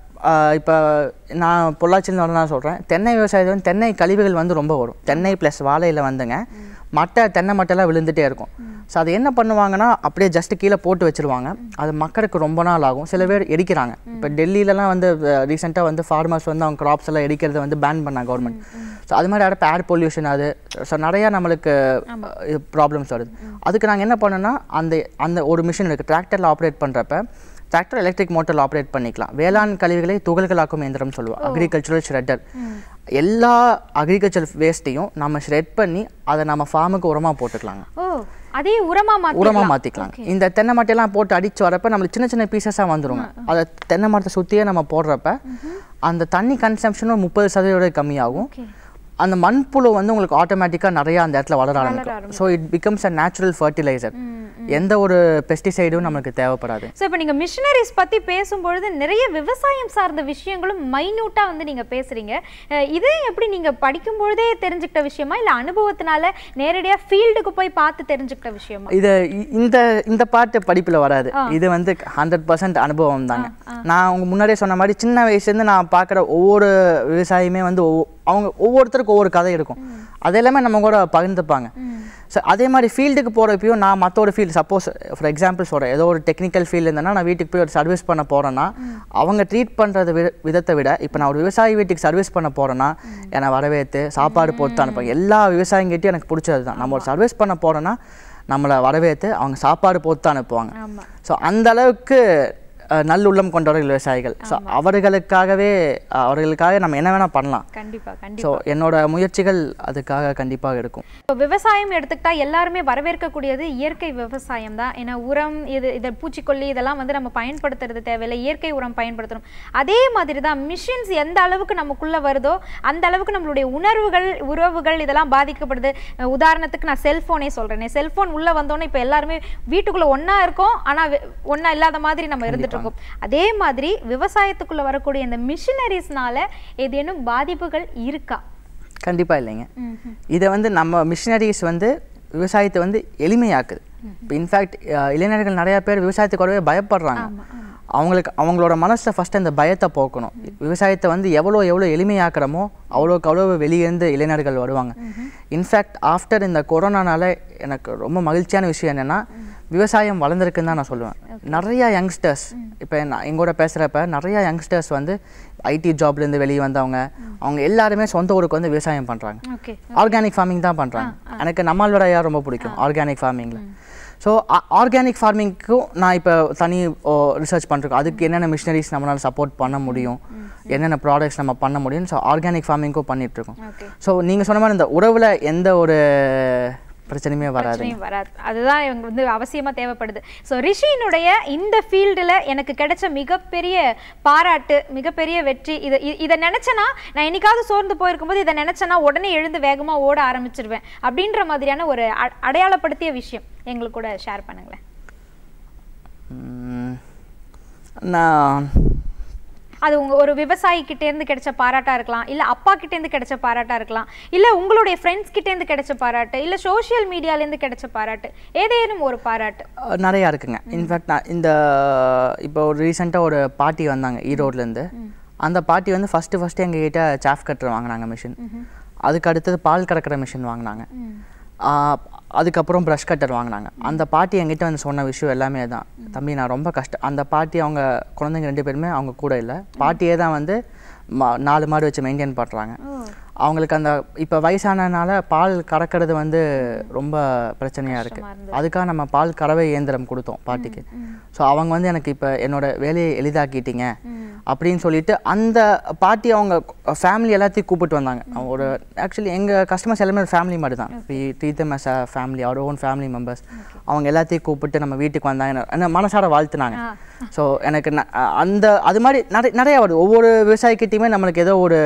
இப்போ நான் பொள்ளாச்சியில் வந்து நான் சொல்கிறேன் தென்னை விவசாயத்தில் வந்து தென்னை கழிவுகள் வந்து ரொம்ப வரும் தென்னை ப்ளஸ் வாழையில் வந்துங்க மட்டை தென்னை மட்டைலாம் விழுந்துட்டே இருக்கும் ஸோ அது என்ன பண்ணுவாங்கன்னா அப்படியே ஜஸ்ட் கீழே போட்டு வச்சிருவாங்க அது மக்களுக்கு ரொம்ப நாள் ஆகும் சில பேர் எடிக்கிறாங்க இப்போ டெல்லியிலலாம் வந்து ரீசெண்டாக வந்து ஃபார்மர்ஸ் வந்து அவங்க கிராப்ஸ் எல்லாம் எடிக்கிறத வந்து பேன் பண்ணாங்க கவர்மெண்ட் ஸோ அது மாதிரி இடப்ப ஏர் பொல்யூஷன் அது ஸோ நிறையா நம்மளுக்கு ப்ராப்ளம்ஸ் வருது அதுக்கு நாங்கள் என்ன பண்ணோன்னா அந்த அந்த ஒரு மிஷின் இருக்குது டிராக்டரில் ஆப்ரேட் பண்ணுறப்ப டிராக்டர் எலக்ட்ரிக் மோட்டரில் ஆப்ரேட் பண்ணிக்கலாம் வேளாண் கழிவுகளை துகள்களாக்கும் இயந்திரம் சொல்லுவோம் அக்ரிகல்ச்சரல் ஷ்ரெட்டர் எல்லா அக்ரிகல்ச்சர் வேஸ்ட்டையும் நம்ம ஷ்ரெட் பண்ணி அதை நம்ம ஃபார்முக்கு உரமாக போட்டுக்கலாங்க ஓ அதே உரமா மாத்தி உரமாக மாற்றிக்கலாம் இந்த தென்னை மட்டையெல்லாம் போட்டு அடிச்சு வரப்ப நம்மளுக்கு சின்ன சின்ன பீசஸாக வந்துருங்க அதை தென்னை மரத்தை சுற்றியே நம்ம போடுறப்ப அந்த தண்ணி கன்சம்ஷனும் முப்பது சதவீதம் கம்மியாகும் ஓகே அந்த மண்புழு வந்து உங்களுக்கு ஆட்டோமேட்டிக்காக நிறைய அந்த இடத்துல வளர ஆரம்பிக்கும் so it becomes a natural fertiliser எந்த ஒரு பெஸ்டிசைடும் நமக்கு தேவைப்படாது ஸோ இப்போ நீங்கள் மிஷினரிஸ் பற்றி பேசும்பொழுது நிறைய விவசாயம் சார்ந்த விஷயங்களும் மைன்யூட்டாக வந்து நீங்கள் பேசுகிறீங்க இது எப்படி நீங்கள் படிக்கும்பொழுதே தெரிஞ்சுக்கிட்ட விஷயமா இல்லை அனுபவத்தினால நேரடியாக ஃபீல்டுக்கு போய் பார்த்து தெரிஞ்சுக்கிட்ட விஷயமா இது இ- இந்த இந்த பாட்டு படிப்பில் வராது இது வந்து ஹண்ட்ரட் பர்சன்ட் அனுபவம் தாங்க நான் உங்க முன்னாடியே சொன்ன மாதிரி சின்ன வயசுலேருந்து நான் பார்க்குற ஒவ்வொரு விவசாயியுமே வந்து ஒவ்வொ- அவங்க ஒவ்வொருத்தருக்கும் ஒவ்வொரு கதை இருக்கும் அது எல்லாமே நம்ம கூட பகிர்ந்துப்பாங்க ஸோ அதே மாதிரி ஃபீல்டுக்கு போகிறப்பையும் நான் மற்ற ஒரு ஃபீல்டு சப்போஸ் ஃபார் எக்ஸாம்பிள் சொல்கிறேன் ஏதோ ஒரு டெக்னிக்கல் ஃபீல்டு இருந்தேன்னா நான் வீட்டுக்கு போய் ஒரு சர்வீஸ் பண்ண போகிறேன்னா அவங்க ட்ரீட் பண்ணுறது வித விதத்தை விட இப்போ நான் ஒரு விவசாயி வீட்டுக்கு சர்வீஸ் பண்ண போகிறேன்னா என்னை வரவேற்று சாப்பாடு போட்டு அனுப்புவாங்க எல்லா விவசாயிங்கிட்டையும் எனக்கு பிடிச்சது தான் நம்ம ஒரு சர்வீஸ் பண்ண போகிறோன்னா நம்மளை வரவேற்று அவங்க சாப்பாடு போட்டு அனுப்புவாங்க ஆமா ஸோ அந்த அளவுக்கு அஹ், நல்லுள்ளம் கொண்டவர்கள் விவசாயிகள் ஸோ அவர்களுக்காகவே அஹ், அவர்களுக்காக நம்ம என்ன வேணால் பண்ணலாம் கண்டிப்பா கண்டிப்பா ஸோ என்னோட முயற்சிகள் அதுக்காக கண்டிப்பாக இருக்கும் இப்போ விவசாயம் எடுத்துக்கிட்டா எல்லாருமே வரவேற்கக்கூடியது இயற்கை விவசாயம் தான் ஏன்னா உரம் இது இதை பூச்சிக்கொல்லி இதெல்லாம் வந்து நம்ம பயன்படுத்துறது தேவையில்லை இயற்கை உரம் பயன்படுத்தணும் அதே மாதிரி தான் மிஷின்ஸ் எந்த அளவுக்கு நமக்குள்ள வருதோ அந்த அளவுக்கு நம்மளுடைய உணர்வுகள் உறவுகள் இதெல்லாம் பாதிக்கப்படுது அஹ் உதாரணத்துக்கு நான் செல்போனே சொல்றேனே செல்போன் உள்ள வந்தோன்னே இப்போ எல்லாருமே வீட்டுக்குள்ள ஒண்ணா இருக்கோம் ஆனா வெ- ஒண்ணா இல்லாத மாதிரி நம்ம இருந்துட்டு இருக்கோம் அதே மாதிரி விவசாயத்துக்குள்ள வரக்கூடிய இந்த மிஷினரிஸ்னால ஏதேனும் பாதிப்புகள் இருக்கா கண்டிப்பாக இல்லைங்க ம்ஹும். இதை வந்து நம்ம மிஷினரிஸ் வந்து விவசாயத்தை வந்து எளிமையாக்குது இப்போ இன்ஃபேக்ட் இளைஞர்கள் நிறைய பேர் விவசாயத்துக்கு வரவே பயப்படுறாங்க அவங்களுக்கு அவங்களோட மனசில் ஃபஸ்ட்டு அந்த பயத்தை போக்கணும் விவசாயத்தை வந்து எவ்வளோ எவ்வளோ எளிமையாக்குறோமோ அவ்வளோக்கு அவ்வளோ வெளியேந்து இளைஞர்கள் வருவாங்க இன்ஃபேக்ட் ஆஃப்டர் இந்த கொரோனானால எனக்கு ரொம்ப மகிழ்ச்சியான விஷயம் என்னென்னா விவசாயம் வளர்ந்துருக்குன்னு தான் நான் சொல்லுவேன் நிறையா யங்ஸ்டர்ஸ் இப்போ நான் எங்கூட பேசுகிறப்ப நிறையா யங்ஸ்டர்ஸ் வந்து ஐடி ஜாப்லேருந்து வெளியே வந்தவங்க அவங்க எல்லாருமே சொந்த ஊருக்கு வந்து விவசாயம் பண்ணுறாங்க ஓகே ஆர்கானிக் ஃபார்மிங் தான் பண்ணுறாங்க எனக்கு நம்மால்வரையா ரொம்ப பிடிக்கும் ஆர்கானிக் ஃபார்மிங்கில் ஸோ ஆர்கானிக் ஃபார்மிங்க்கும் நான் இப்போ தனி ரிசர்ச் பண்ணிருக்கோம் அதுக்கு என்னென்ன மிஷினரிஸ் நம்மளால் சப்போர்ட் பண்ண முடியும் என்னென்ன ப்ராடக்ட்ஸ் நம்ம பண்ண முடியும் ஸோ ஆர்கானிக் ஃபார்மிங்க்கும் பண்ணிகிட்ருக்கோம் ஓகே ஸோ நீங்கள் சொன்ன மாதிரி இந்த உறவில் எந்த ஒரு பிரச்சனையுமே வராது பிரச்சனையும் வராது அதுதான் இவங்க வந்து அவசியமா தேவைப்படுது ஸோ ரிஷியினுடைய இந்த ஃபீல்டில் எனக்கு கிடைச்ச மிகப்பெரிய பாராட்டு மிகப்பெரிய வெற்றி இதை இ- இதை நினைச்சேன்னா நான் என்னைக்காவது சோர்ந்து போயிருக்கும்போது இதை நினைச்சேன்னா உடனே எழுந்து வேகமா ஓட ஆரம்பிச்சிருவேன் அப்படின்ற மாதிரியான ஒரு அ- அடையாளப்படுத்திய விஷயம் எங்களுக்கு கூட ஷேர் பண்ணுங்களேன் ம், நான் அது உங்க ஒரு விவசாயி கிட்ட இருந்து கிடைச்ச பாராட்டா இருக்கலாம் இல்ல அப்பா கிட்ட இருந்து கிடைச்ச பாராட்டா இருக்கலாம் இல்ல உங்களுடைய ஃப்ரெண்ட்ஸ் கிட்ட இருந்து கிடைச்ச பாராட்டு இல்ல சோஷியல் மீடியால இருந்து கிடைச்ச பாராட்டு ஏதேனும் ஒரு பாராட்டு அஹ், நிறையா இருக்குங்க இன்ஃபேக்ட் நான் இந்த இப்போ ஒரு ரீசெண்டாக ஒரு பாட்டி வந்தாங்க ஈரோட்லேருந்து அந்த பாட்டி வந்து ஃபஸ்ட்டு ஃபஸ்ட்டு எங்ககிட்ட சாஃப் கட்டர் வாங்கினாங்க மிஷின் அதுக்கு அடுத்தது பால் கறக்கிற மிஷின் வாங்கினாங்க ஆஹ், அதுக்கப்புறம் ப்ரஷ் கட்டர் வாங்கினாங்க அந்த பாட்டி என்கிட்ட வந்து சொன்ன விஷயம் எல்லாமே தான் தம்பி நான் ரொம்ப கஷ்டம் அந்த பாட்டி அவங்க குழந்தைங்க ரெண்டு பேருமே அவங்க கூட இல்லை பாட்டியே தான் வந்து மா- நாலு மாடு வச்சு மெயின்டைன் பண்ணுறாங்க அவங்களுக்கு அந்த இப்போ வயசானனால பால் கறக்கிறது வந்து ரொம்ப பிரச்சனையாக இருக்குது அதுக்காக நம்ம பால் கறவை இயந்திரம் கொடுத்தோம் பாட்டிக்கு ஸோ அவங்க வந்து எனக்கு இப்போ என்னோட வேலையை எளிதாக்கிட்டீங்க அப்படின்னு சொல்லிட்டு அந்த பாட்டி அவங்க ஃபேமிலி எல்லாத்தையும் கூப்பிட்டு வந்தாங்க அவங்க ஒரு ஆக்சுவலி எங்கள் கஸ்டமர்ஸ் எல்லாமே ஃபேமிலி மாதிரி தான் we treat them as a family our own family members அவங்க எல்லாத்தையும் கூப்பிட்டு நம்ம வீட்டுக்கு வந்தாங்க என்ன- என்ன மனசார வாழ்த்துனாங்க ஸோ எனக்கு ந- அந்த அது மாதிரி நிறைய நிறையா வருது ஒவ்வொரு விவசாயிக்கிட்டையுமே நம்மளுக்கு ஏதோ ஒரு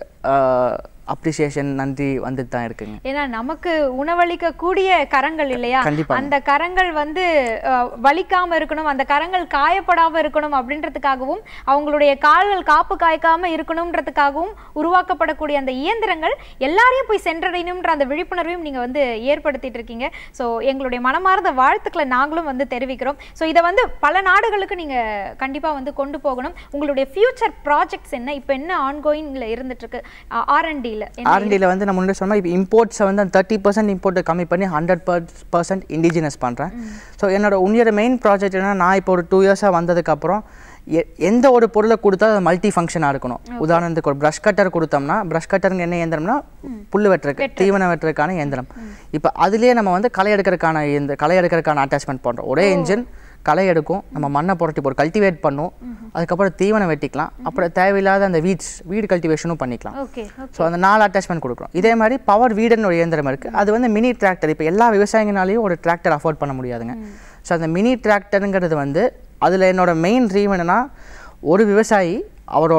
அப்ரிசியேஷன் நன்றி வந்துட்டு தான் இருக்குங்க ஏன்னா நமக்கு உணவளிக்க கூடிய கரங்கள் இல்லையா கண்டிப்பா. அந்த கரங்கள் வந்து அஹ், வலிக்காம இருக்கணும் அந்த கரங்கள் காயப்படாம இருக்கணும் அப்படின்றதுக்காகவும் அவங்களுடைய கால்கள் காப்பு காய்க்காம இருக்கணும்ன்றதுக்காகவும் உருவாக்கப்படக்கூடிய அந்த இயந்திரங்கள் எல்லாரையும் போய் சென்றடையணும்ன்ற அந்த விழிப்புணர்வையும் நீங்க வந்து ஏற்படுத்திட்டு இருக்கீங்க ஸோ எங்களுடைய மனமார்ந்த வாழ்த்துக்களை நாங்களும் வந்து தெரிவிக்கிறோம் ஸோ இதை வந்து பல நாடுகளுக்கு நீங்க கண்டிப்பா வந்து கொண்டு போகணும் உங்களுடைய ஃபியூச்சர் ப்ராஜெக்ட்ஸ் என்ன இப்போ என்ன ஆன்கோயிங்ல இருந்துட்டு இருக்கு ஆர்என்டியில் ஆர்என்டியில் வந்து நம்ம முன்னாடி சொன்னால் இப்போ இம்போர்ட்ஸை வந்து தேர்ட்டி பர்சன்ட் இம்போர்ட்டை கம்மி பண்ணி ஹண்ட்ரட் பர்சன்ட் இண்டிஜினஸ் பண்ணுறேன் ஸோ என்னோட உன்னியோட மெயின் ப்ராஜெக்ட் என்னன்னா நான் இப்போ ஒரு டூ இயர்ஸாக வந்ததுக்கப்புறம் எ- எந்த ஒரு பொருளை கொடுத்தா அது மல்டி ஃபங்க்ஷனாக இருக்கணும் உதாரணத்துக்கு ஒரு ப்ரஷ் கட்டர் கொடுத்தோம்னா ப்ரஷ் கட்டருங்க என்ன இயந்திரம்னா புல் வெட்டுறதுக்கு தீவனம் வெட்டுறதுக்கான இயந்திரம் இப்போ அதுலேயே நம்ம வந்து களை எடுக்கிறதுக்கான இந்த களை எடுக்கிறதுக்கான அட்டாச்மெண்ட் பண்ணுறோம் ஒரே இன்ஜின் களை எடுக்கும் நம்ம மண்ணை புரட்டி போட்டு கல்டிவேட் பண்ணும் அதுக்கப்புறம் தீவனம் வெட்டிக்கலாம் அப்புறம் தேவையில்லாத அந்த வீட்ஸ் வீடு கல்டிவேஷனும் பண்ணிக்கலாம் ஓகே ஸோ அந்த நாலு அட்டாச்மெண்ட் கொடுக்குறோம் இதே மாதிரி பவர் வீடுன்னு ஒரு இயந்திரம் இருக்குது அது வந்து மினி டிராக்டர் இப்போ எல்லா விவசாயிங்கனாலையும் ஒரு டிராக்டர் அஃபோர்ட் பண்ண முடியாதுங்க ஸோ அந்த மினி டிராக்டருங்கிறது வந்து அதில் என்னோட மெயின் ட்ரீம் என்னன்னா ஒரு விவசாயி அவரோட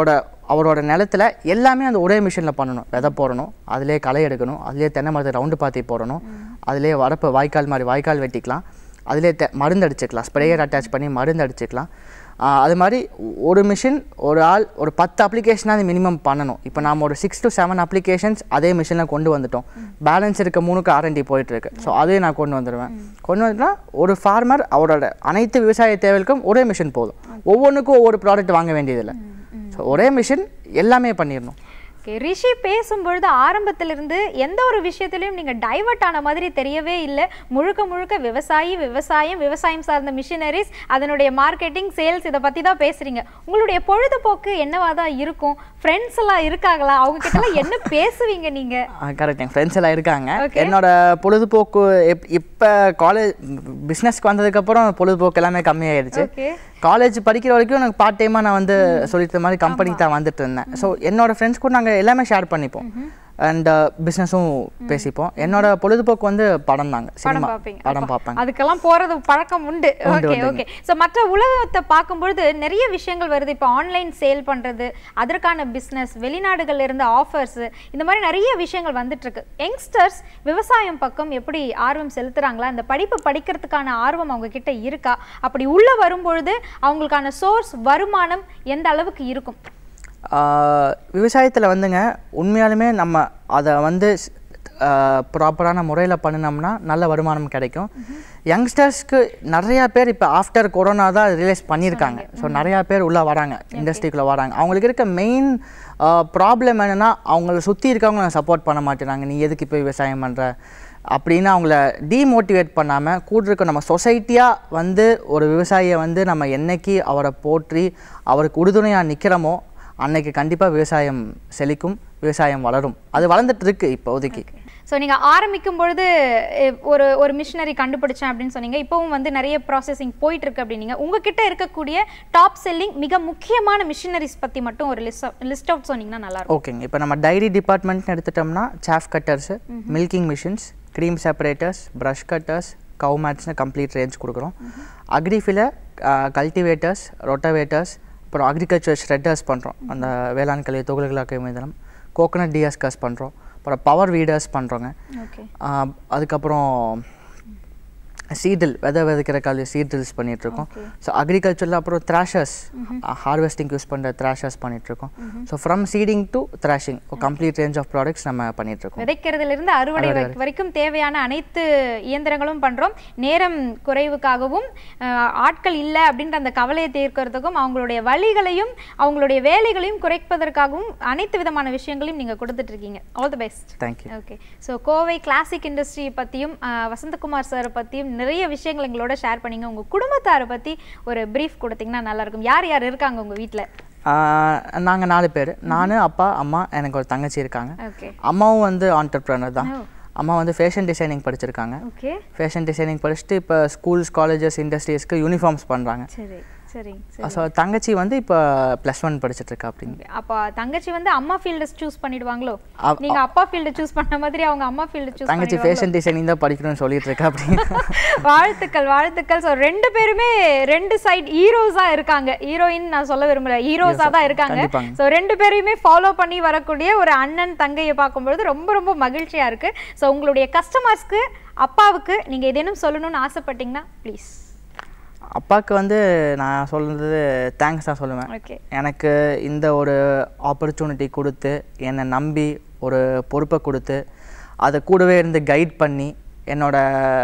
அவரோட நிலத்துல எல்லாமே அந்த ஒரே மிஷினில் பண்ணணும் விதை போடணும் அதிலே களை எடுக்கணும் அதிலே தென்னை மரத்தை ரவுண்டு பாத்தி போடணும் அதிலே வரப்பு வாய்க்கால் மாதிரி வாய்க்கால் வெட்டிக்கலாம் அதிலே தெ மருந்து அடிச்சுக்கலாம் ஸ்ப்ரேயர் அட்டாச் பண்ணி மருந்து அடிச்சுக்கலாம் ஆஹ் அது மாதிரி ஒரு மிஷின் ஒரு ஆள் ஒரு பத்து அப்ளிகேஷனாக அது மினிமம் பண்ணணும் இப்போ நாம் ஒரு சிக்ஸ் to செவன் அப்ளிகேஷன்ஸ் அதே மிஷினில் கொண்டு வந்துட்டோம் பேலன்ஸ் இருக்க மூணுக்கு ஆர்என்டி போயிட்டுருக்கு ஸோ அதையும் நான் கொண்டு வந்துடுவேன் கொண்டு வந்துட்டா ஒரு ஃபார்மர் அவரோட அனைத்து விவசாய தேவைகளுக்கும் ஒரே மிஷின் போதும் ஒவ்வொன்றுக்கும் ஒவ்வொரு ப்ராடக்ட் வாங்க வேண்டியதில்லை ஸோ ஒரே மிஷின் எல்லாமே பண்ணிடணும் Okay, ரிஷி பேசும்பொழுது ஆரம்பத்திலிருந்து எந்த ஒரு விஷயத்திலையும் நீங்க டைவர்ட் ஆன மாதிரி தெரியவே இல்லை முழுக்க முழுக்க விவசாயி விவசாயம் விவசாயம் சார்ந்த மிஷினரிஸ் அதனுடைய மார்க்கெட்டிங் சேல்ஸ் இதை பத்தி தான் பேசுறீங்க உங்களுடைய பொழுதுபோக்கு என்னவா தான் இருக்கும் ஃப்ரெண்ட்ஸ் எல்லாம் இருக்காங்களா அவங்க கிட்ட எல்லாம் என்ன பேசுவீங்க நீங்க கரெக்ட் என் ஃப்ரெண்ட்ஸ் எல்லாம் இருக்காங்க Okay. என்னோட பொழுதுபோக்கு இப் இப்போ காலேஜ் பிஸ்னஸ்க்கு வந்ததுக்கப்புறம் பொழுதுபோக்கு எல்லாமே கம்மியாயிடுச்சு ஓகே காலேஜ் படிக்கிற வரைக்கும் எனக்கு பார்ட் டைமாக நான் வந்து சொல்லித்த மாதிரி கம்பெனிக்கு தான் வந்துட்டு இருந்தேன் ஸோ என்னோட ஃப்ரெண்ட்ஸ் கூட நாங்கள் எல்லாமே ஷேர் பண்ணிப்போம் அண்ட் பிஸ்னஸும் பேசிப்போம் என்னோட பொழுதுபோக்கு வந்து படம் தாங்க படம் சினிமா பார்ப்பீங்க படம் அப்பா, பார்ப்பேன் அதுக்கெல்லாம் போறது பழக்கம் உண்டு ஓகே ஓகே ஸோ மற்ற உலகத்தை பார்க்கும்பொழுது நிறைய விஷயங்கள் வருது இப்போ ஆன்லைன் சேல் பண்றது அதற்கான பிஸ்னஸ் வெளிநாடுகள்ல இருந்து ஆஃபர்ஸ் இந்த மாதிரி நிறைய விஷயங்கள் வந்துட்டு இருக்கு யங்ஸ்டர்ஸ் விவசாயம் பக்கம் எப்படி ஆர்வம் செலுத்துறாங்களா இந்த படிப்பு படிக்கிறதுக்கான ஆர்வம் அவங்க கிட்ட இருக்கா அப்படி உள்ள வரும்பொழுது அவங்களுக்கான சோர்ஸ் வருமானம் எந்த அளவுக்கு இருக்கும் விவசாயத்தில் வந்துங்க உண்மையாலுமே நம்ம அதை வந்து ப்ராப்பரான முறையில் பண்ணினோம்னா நல்ல வருமானம் கிடைக்கும் யங்ஸ்டர்ஸ்க்கு நிறையா பேர் இப்போ ஆஃப்டர் கொரோனா தான் ரியலைஸ் பண்ணியிருக்காங்க ஸோ நிறையா பேர் உள்ளே வராங்க இண்டஸ்ட்ரிக்குள்ளே வராங்க அவங்களுக்கு இருக்க மெயின் ப்ராப்ளம் என்னென்னா அவங்கள சுற்றி இருக்கவங்க சப்போர்ட் பண்ண மாட்டேறாங்க நீ எதுக்கு இப்போ விவசாயம் பண்ணுற அப்படின்னு அவங்கள டீமோட்டிவேட் பண்ணாமல் கூட இருக்க நம்ம சொசைட்டியாக வந்து ஒரு விவசாயியை வந்து நம்ம என்னைக்கு அவரை போற்றி அவருக்கு உறுதுணையாக நிற்கிறோமோ அன்னைக்கு கண்டிப்பாக விவசாயம் செழிக்கும் விவசாயம் வளரும் அது வளர்ந்துட்டு இருக்கு இப்போதைக்கு ஸோ நீங்கள் ஆரம்பிக்கும் பொழுது எ- ஒரு ஒரு மிஷினரி கண்டுபிடிச்சேன் அப்படின்னு சொன்னீங்க இப்போவும் வந்து நிறைய ப்ராசஸிங் போயிட்டு இருக்கு அப்படின்னீங்க உங்ககிட்ட இருக்கக்கூடிய டாப் செல்லிங் மிக முக்கியமான மிஷினரிஸ் பற்றி மட்டும் ஒரு லிஸ்ட் லிஸ்ட் அவுட் சொன்னீங்கன்னா நல்லா இருக்கும் ஓகேங்க இப்போ நம்ம டைரி டிபார்ட்மெண்ட்னு எடுத்துட்டோம்னா chaff cutters milking machines cream separators brush cutters cow மேட்ஸ்னு கம்ப்ளீட் ரேஞ்ச் கொடுக்குறோம் அக்ரிஃபில கல்டிவேட்டர்ஸ் ரொட்டவேட்டர்ஸ் அப்புறம் அக்ரிகல்ச்சர் ஷ்ரெட்டர்ஸ் பண்ணுறோம் அந்த வேளாண் கல்வி தொகுதிகளாக்க மீதனம் கோகனட் டிஎஸ்கஸ் பண்ணுறோம் அப்புறம் பவர் வீடர்ஸ் பண்ணுறோங்க ஓகே அதுக்கப்புறம் சீடில் விதை விதைக்கிற காலி சீடில்ஸ் பண்ணிகிட்ருக்கோம் ஸோ அக்ரிகல்ச்சரில் அப்புறம் த்ராஷர்ஸ் ஹார்வெஸ்டிங் யூஸ் பண்ணுற த்ராஷர்ஸ் பண்ணிகிட்ருக்கோம் so from seeding to threshing complete range of products நம்ம பண்ணிகிட்ருக்கோம் விதைக்கிறதுல இருந்து அறுவடை வரை- வரைக்கும் தேவையான அனைத்து இயந்திரங்களும் பண்றோம் நேரம் குறைவுக்காகவும் அஹ், ஆட்கள் இல்லை அப்படின்ற அந்த கவலையை தீர்க்கறதுக்கும் அவங்களுடைய வழிகளையும் அவங்களுடைய வேலைகளையும் குறைப்பதற்காகவும் அனைத்து விதமான விஷயங்களையும் நீங்க கொடுத்துட்டு இருக்கீங்க all the best thank you okay so Kovai classic industry பற்றியும் வசந்தகுமார் சார் பற்றியும் நிறைய விஷயங்கள் எங்களோட ஷேர் பண்ணீங்க உங்கள் குடும்பத்தாரை பற்றி ஒரு ப்ரீஃப் கொடுத்தீங்கன்னா நல்லா இருக்கும் யார் யார் இருக்காங்க உங்கள் வீட்டில் நாங்கள் நாலு பேர் நான் அப்பா அம்மா எனக்கு ஒரு தங்கச்சி இருக்காங்க ஓகே அம்மாவும் வந்து ஆண்டர்ப்ரனர் தான் ஓ. அம்மா வந்து ஃபேஷன் டிசைனிங் படிச்சிருக்காங்க ஓகே ஃபேஷன் டிசைனிங் படிச்சுட்டு இப்போ ஸ்கூல்ஸ் காலேஜஸ் இண்டஸ்ட்ரீஸ்க்கு யூனிஃபார்ம்ஸ் பண்ணுறாங்க சரி சரிங்க சரி ஸோ தங்கச்சி வந்து இப்போ ப்ளஸ் ஒன் படிச்சுட்டு இருக்கா அப்படிங்க அப்போ தங்கச்சி வந்து அம்மா ஃபீல்டு சூஸ் பண்ணிடுவாங்களோ அவ- நீங்க அப்பா ஃபீல்டு சூஸ் பண்ண மாதிரி அவங்க அம்மா ஃபீல்டு சூஸ் தங்கச்சி ஃபேஷன் டிசைனிங் தான் படிக்கணும்னு சொல்லிட்டு இருக்கா அப்படின்னு வாழ்த்துக்கள் வாழ்த்துக்கள் ஸோ ரெண்டு பேருமே ரெண்டு சைடு ஹீரோஸா இருக்காங்க ஹீரோயின் நான் சொல்ல விரும்பல ஹீரோஸா தான் இருக்காங்க கண்டிப்பாங்க. ஸோ ரெண்டு பேரையுமே ஃபாலோ பண்ணி வரக்கூடிய ஒரு அண்ணன் தங்கையை பார்க்கும்பொழுது ரொம்ப ரொம்ப மகிழ்ச்சியா இருக்கு ஸோ உங்களுடைய கஸ்டமர்ஸ்க்கு அப்பாவுக்கு நீங்க ஏதேனும் சொல்லணும்னு ஆசைப்பட்டீங்கன்னா ப்ளீஸ் அப்பாவுக்கு வந்து நான் சொல்றது தேங்க்ஸ் தான் சொல்லுவேன் ஓகே எனக்கு இந்த ஒரு ஆப்பர்ச்சுனிட்டி கொடுத்து என்னை நம்பி ஒரு பொறுப்பை கொடுத்து அதை கூடவே இருந்து கைட் பண்ணி என்னோட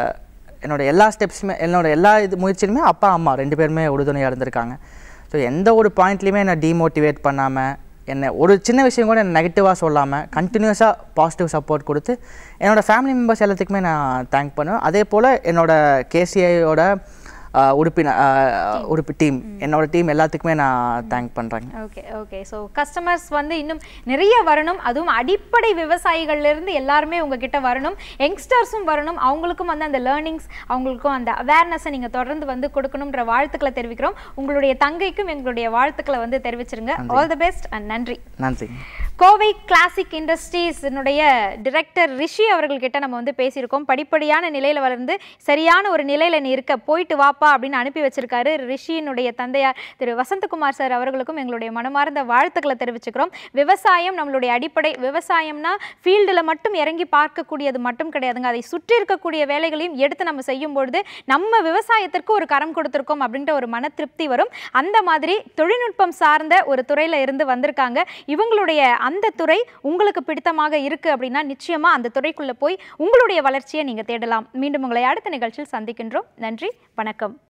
என்னோட எல்லா ஸ்டெப்ஸுமே என்னோட எல்லா இது முயற்சியிலுமே அப்பா அம்மா ரெண்டு பேருமே உறுதுணையாக இருந்திருக்காங்க ஸோ எந்த ஒரு பாயிண்ட்லையுமே என்னை டீமோட்டிவேட் பண்ணாமல் என்னை ஒரு சின்ன விஷயம் கூட என்ன நெகட்டிவாக சொல்லாமல் கண்டினியூஸாக பாசிட்டிவ் சப்போர்ட் கொடுத்து என்னோட ஃபேமிலி மெம்பர்ஸ் எல்லாத்துக்குமே நான் தேங்க் பண்ணுவேன் அதே போல் என்னோட கேசிஐயோட உறுப்பினர் ஆஹ், உறுப்பி டீம் என்னோட டீம் எல்லாத்துக்குமே நான் தேங்க் பண்ணுறேங்க ஓகே ஓகே ஸோ கஸ்டமர்ஸ் வந்து இன்னும் நிறைய வரணும் அதுவும் அடிப்படை விவசாயிகள்ல இருந்து எல்லாருமே உங்ககிட்ட வரணும் யங்ஸ்டர்ஸும் வரணும் அவங்களுக்கும் வந்து அந்த லேர்னிங்ஸ் அவங்களுக்கும் அந்த அவேர்னஸை நீங்கள் தொடர்ந்து வந்து கொடுக்கணுன்ற வாழ்த்துக்களை தெரிவிக்கிறோம் உங்களுடைய தங்கைக்கும் எங்களுடைய வாழ்த்துக்களை வந்து தெரிவிச்சிருங்க ஆல் தி பெஸ்ட் அண்ட் நன்றி நன்றிங்க கோவை கிளாசிக் இண்டஸ்ட்ரீஸினுடைய டிரெக்டர் ரிஷி அவர்கள்கிட்ட நம்ம வந்து பேசியிருக்கோம் படிப்படியான நிலையில் வளர்ந்து சரியான ஒரு நிலையில் நீ இருக்க போயிட்டு வாப்பா அப்படின்னு அனுப்பி வச்சிருக்காரு ரிஷியினுடைய தந்தையார் திரு வசந்தகுமார் சார் அவர்களுக்கும் எங்களுடைய மனமார்ந்த வாழ்த்துக்களை தெரிவிச்சுக்கிறோம் விவசாயம் நம்மளுடைய அடிப்படை விவசாயம்னா ஃபீல்டில் மட்டும் இறங்கி பார்க்கக்கூடியது மட்டும் கிடையாதுங்க அதை சுற்றி இருக்கக்கூடிய வேலைகளையும் எடுத்து நம்ம செய்யும் பொழுது நம்ம விவசாயத்திற்கு ஒரு கரம் கொடுத்துருக்கோம் அப்படின்ற ஒரு மன திருப்தி வரும் அந்த மாதிரி தொழில்நுட்பம் சார்ந்த ஒரு துறையில் இருந்து வந்திருக்காங்க இவங்களுடைய அந்த துறை உங்களுக்கு பிடித்தமாக இருக்கு அப்படின்னா நிச்சயமா அந்த துறைக்குள்ள போய் உங்களுடைய வளர்ச்சியை நீங்க தேடலாம் மீண்டும் உங்களை அடுத்த நிகழ்ச்சியில் சந்திக்கின்றோம் நன்றி வணக்கம்